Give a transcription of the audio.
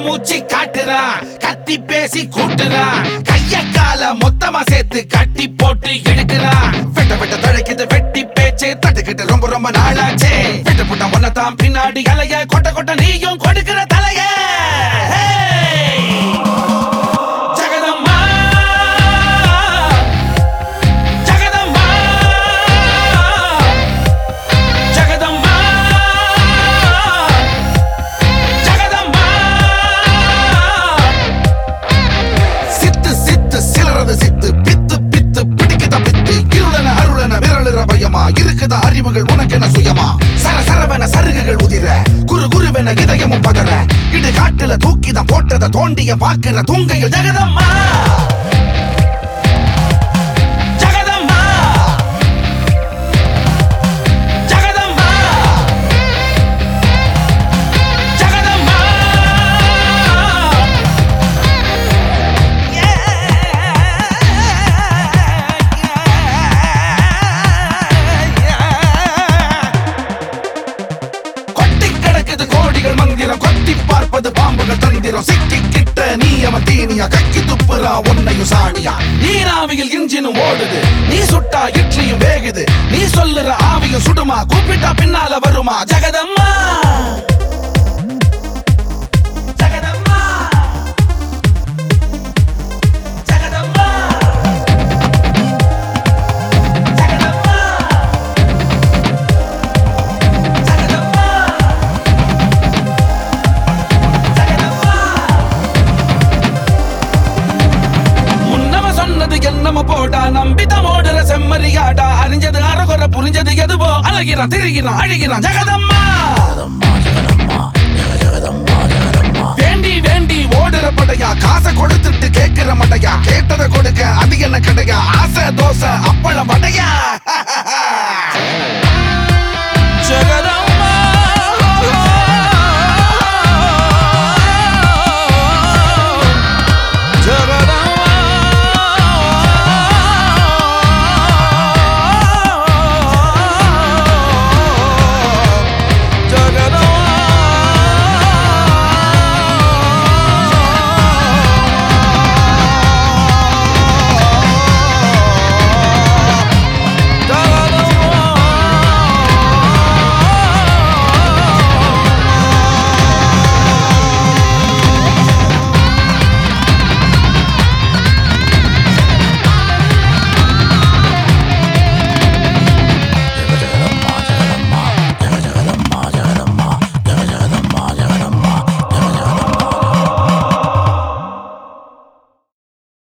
மூச்சு காட்டுறான் கத்தி பேசி கூட்டுறான் கைய கால மொத்தமா சேர்த்து கட்டி போட்டு எடுக்கிறான் வெட்ட வெட்ட தழைக்குது வெட்டி பேச்சு தட்டுக்கிட்டு ரொம்ப ரொம்ப நாளாச்சே வெட்ட புட்ட ஒன்னதான் பின்னாடி அலைய கொட்ட கொட்ட நீயும் கொடுக்கிற தலைய ஜெகதம்மா ஜெகதம்மா ஜெகதம்மா ஜெகதம்மா சித்து சித்து சிலரது சித்து பித்து பித்து பிடிக்குத பித்து இருளன அருளன விரலுற பயமா இருக்குத அறிவுகள் உனக்கென சுயமா சர சரவென சருகுகள் உதிர குரு குருவென இதயமும் பதற இடு காட்டுல தூக்கிதான் போட்டத தோண்டிய பாக்குற தூங்கையில் ஜெகதம்மா ஜெகதம்மா ஜெகதம்மா ஜெகதம்மா கொட்டி கிடக்குது கோடிகள் மந்திரம் கொத்தி பார்ப்பது பாம்புகள் தந்திரம் சிக்கி கிட்ட நீ அவன் தீனியா கக்கி துப்புறா உன்னையும் சாணியா நீராவியில் இன்ஜினும் ஓடுது நீ சுட்டா இட்லியும் வேகுது நீ சொல்லுற ஆவியும் சுடுமா கூப்பிட்டா பின்னால வருமா ஜெகதம்மா ஜெகதம்மா ஜெகதம்மா ஜெகதம்மா ஜெகதம்மா முன்னம சொன்னது என்னம போடா நம்பிதம் ஓடுற செம்மறியாடா அறிஞ்சது அறகுற புரிஞ்சது எதுவோ அழகிறான் திரிகிறான் அழுகிறான் ஜெகதம்மா வேண்டி வேண்டி ஓடுற படையா காசை கொடுத்துட்டு கேட்கிற மடையா கேட்டதை கொடுக்க அது என்ன கடையா ஆசை தோசை அப்பளம் வடையா